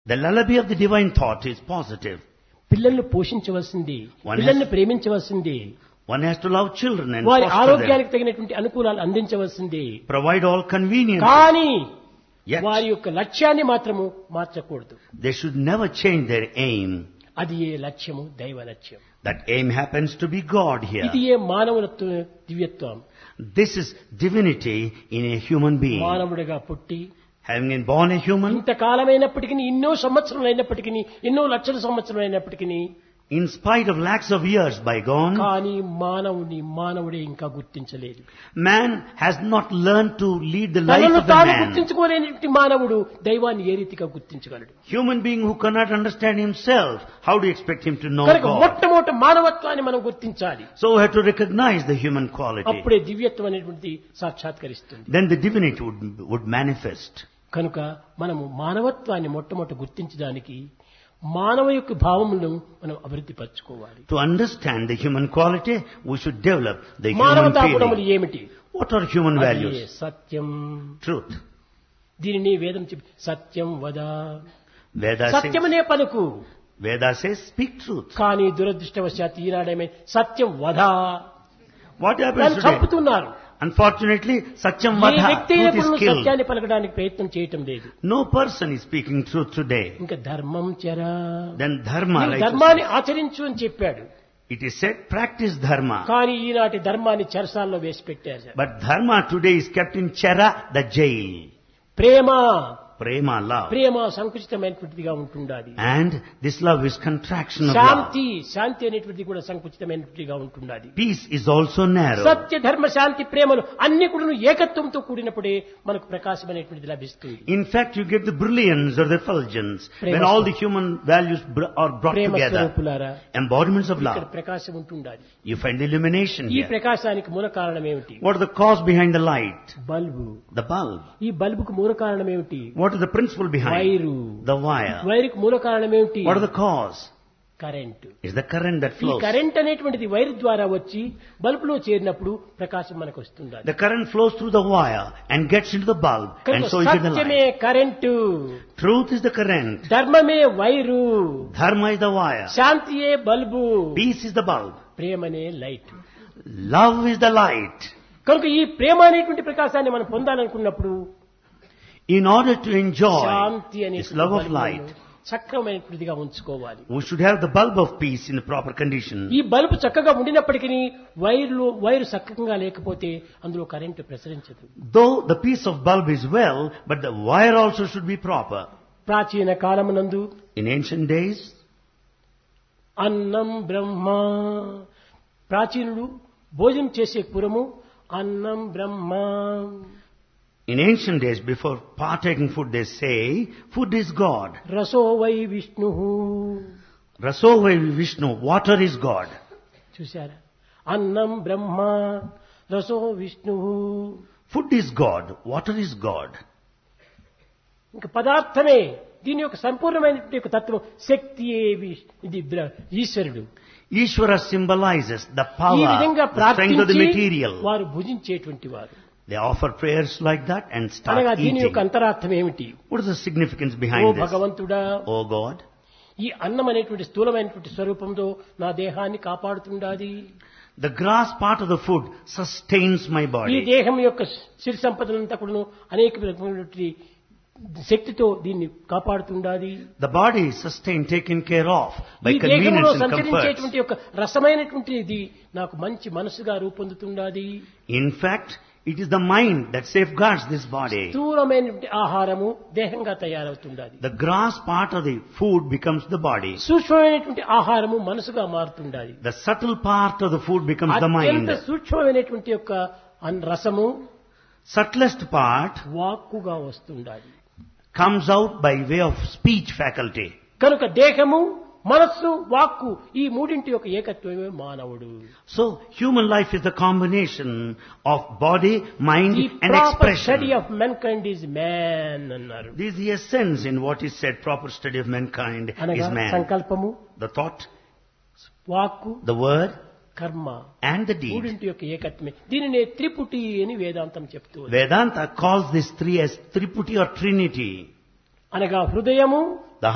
The lullaby of the divine thought is positive. పిల్లల్ని పోషించవలసింది One పిల్లల్ని has- ప్రేమించవలసింది One has to love children and వారి foster them. ఆరోగ్యానికి తగినటువంటి అనుకూలాలు అందించవలసింది Provide all convenience. కానీ Yet, వారి యొక్క లక్ష్యాన్ని మాత్రము మార్చకూడదు they should never change their aim. అది ఏ లక్ష్యము దైవ లక్ష్యం That aim happens to be God here. ఇది ఏ మానవులత్వ దివ్యత్వం This is divinity in a human being. మానవుడిగా పుట్టి Having been born a human, ఇంతకాలమైనప్పటికీ ఎన్నో సంవత్సరాలు అయినప్పటికీ ఎన్నో లక్షల సంవత్సరాలు అయినప్పటికీ in spite of lakhs of years bygone, కానీ మానవుని మానవుడే ఇంకా గుర్తించలేదు man has not learned to lead the life తనను of the తాను man. గుర్తించుకోలేని మానవుడు దైవాన్ని ఏ రీతిగా గుర్తించగలడు Human being who cannot understand himself, how do you expect him to know కనుక God? మొట్టమొదటి మానవత్వాన్ని మనం గుర్తించాలి So we have to recognize the human quality. అప్పుడే దివ్యత్వం అనేటువంటిది సాక్షాత్కరిస్తుంది Then the divinity would, would manifest. కనుక మనము మానవత్వాన్ని మొట్టమొదటి గుర్తించడానికి మానవ యొక్క భావములను మనం అభివృద్ధి పరచుకోవాలి To understand the human quality, we should develop the human మానవతా గుణములు feeling. ఏమిటి What are human అదే values? సత్యం Truth. దీనిని వేదం చెప్పి సత్యం వద Veda సత్యం says, అనే పలుకు Veda says, speak truth. కానీ దురదృష్టవశాత్తు ఈనాడేమే సత్యం వధ What happens దాన్ని today? చంపుతున్నారు Unfortunately, Satyam ఏ Vadha, వ్యక్తి truth అయినప్పుడు is killed. సత్యాన్ని పలకడానికి ప్రయత్నం చేయటం లేదు No person is speaking truth today. ఇంకా ధర్మం చెరా Then dharma, నీవు righteousness. ధర్మాన్ని ఆచరించు అని చెప్పాడు It is said, practice dharma. కానీ ఈనాటి ధర్మాన్ని చెరసాల్లో వేసి పెట్టారు But dharma today is kept in Chara, the jail. Prema Prema, love. ప్రేమ సంకుచితమైనటువంటిదిగా ఉంటుండాలి And this love is contraction of love. శాంతి శాంతి అనేటువంటిది కూడా సంకుచితమైనటువంటిదిగా ఉంటుండాలి Peace is also narrow. సత్య ధర్మ శాంతి ప్రేమలు అన్ని కూడా ఏకత్వంతో కూడినప్పుడే మనకు ప్రకాశం అనేటువంటిది లభిస్తుంది In fact, you get the brilliance or the effulgence when Prema all the human values br- are brought Prema together. స్వరూపులారా Embodiments of ఇక్కడ love. ప్రకాశం ఉంటుండాలి You find the illumination ఈ here. ప్రకాశానికి మూల కారణం ఏమిటి What is the cause behind the light? Bulb The bulb. ఈ బల్బుకు మూల కారణం ఏమిటి What is the principle behind? Wire The wire. వైరుకు మూల కారణం ఏమిటి What is the cause? Current Is the current that ఈ flows. కరెంట్ అనేటువంటిది వైర్ ద్వారా వచ్చి బల్బులో చేరినప్పుడు ప్రకాశం మనకు వస్తుంది The current flows through the wire and gets into the bulb and కనుక so into the సత్యమే light. Current Truth is the current. ధర్మమే wire Dharma is the wire. శాంతియే bulb Peace is the bulb. ప్రేమనే light Love is the light. కనుక ఈ ప్రేమ అనేటువంటి ప్రకాశాన్ని మనం పొందాలనుకున్నప్పుడు In order to enjoy శాంతి అనే this love of light, చక్రమైనటువంటిదిగా ఉంచుకోవాలి we should have the bulb of peace in the proper condition. ఈ బల్బు చక్కగా ఉండినప్పటికీ వైర్లు వైరు చక్కగా లేకపోతే అందులో కరెంటు ప్రసరించదు Though the piece of bulb is well, but the wire also should be proper. ప్రాచీన కాలమునందు In ancient days, అన్నం బ్రహ్మ ప్రాచీనుడు భోజనం చేసే పురము అన్నం Brahma in ancient days, before partaking food, they say, food is God. రసో వై Vishnu Rasovai Vishnu, water is God. చూశారా అన్నం బ్రహ్మ రసో Vishnu Food is God, water is God. ఇంకా పదార్థమే దీని యొక్క సంపూర్ణమైనటువంటి యొక్క తత్వం శక్తియే వి- ఇది బ్ర- ఈశ్వరుడు Ishvara symbolizes the ఈ power, విధంగా the strength of the ప్రార్థించి material. వారు భుజించేటువంటి వారు They offer prayers like that and start అనగా దీని eating. యొక్క అంతరార్థం ఏమిటి What is the significance oh behind this? భగవంతుడా Oh God, ఈ అన్నం అనేటువంటి స్థూలమైనటువంటి స్వరూపంతో నా దేహాన్ని కాపాడుతుండాది the grass part of the food sustains my ఈ body. దేహం యొక్క సిరి సంపదలంతా కూడాను అనేక రకమైనటువంటి శక్తితో దీన్ని కాపాడుతుండాది The body is sustained, taken care of by ఈ దేహంలో convenience and comfort. సంచరించేటువంటి యొక్క రసమైనటువంటి ఇది నాకు మంచి మనసుగా రూపొందుతుండాది In fact, it is the mind that safeguards this body. స్థూలమైనటువంటి ఆహారము దేహంగా తయారవుతుండాది The grass part of the food becomes the body. సూక్ష్మమైనటువంటి ఆహారము మనసుగా మారుతుండాలి The subtle part of the food becomes the అత్యంత mind. సూక్ష్మమైనటువంటి యొక్క అన్- రసము Subtlest part వాక్కుగా వస్తుండాలి comes out by way of speech faculty. కనుక దేహము మనస్సు వాక్కు ఈ మూడింటి యొక్క ఏకత్వమే మానవుడు So, human life is the combination of body, mind ఈ and proper study expression. Of mankind is man అన్నారు This is the essence in what is said, proper study of mankind అనగా is man. సంకల్పము The thought, వాక్కు the word కర్మ and the deed. మూడింటి యొక్క ఏకత్వమే దీనినే త్రిపుటి అని వేదాంతం చెప్తూ ఉంది. Vedanta calls these three as Triputi or Trinity. అనగా హృదయము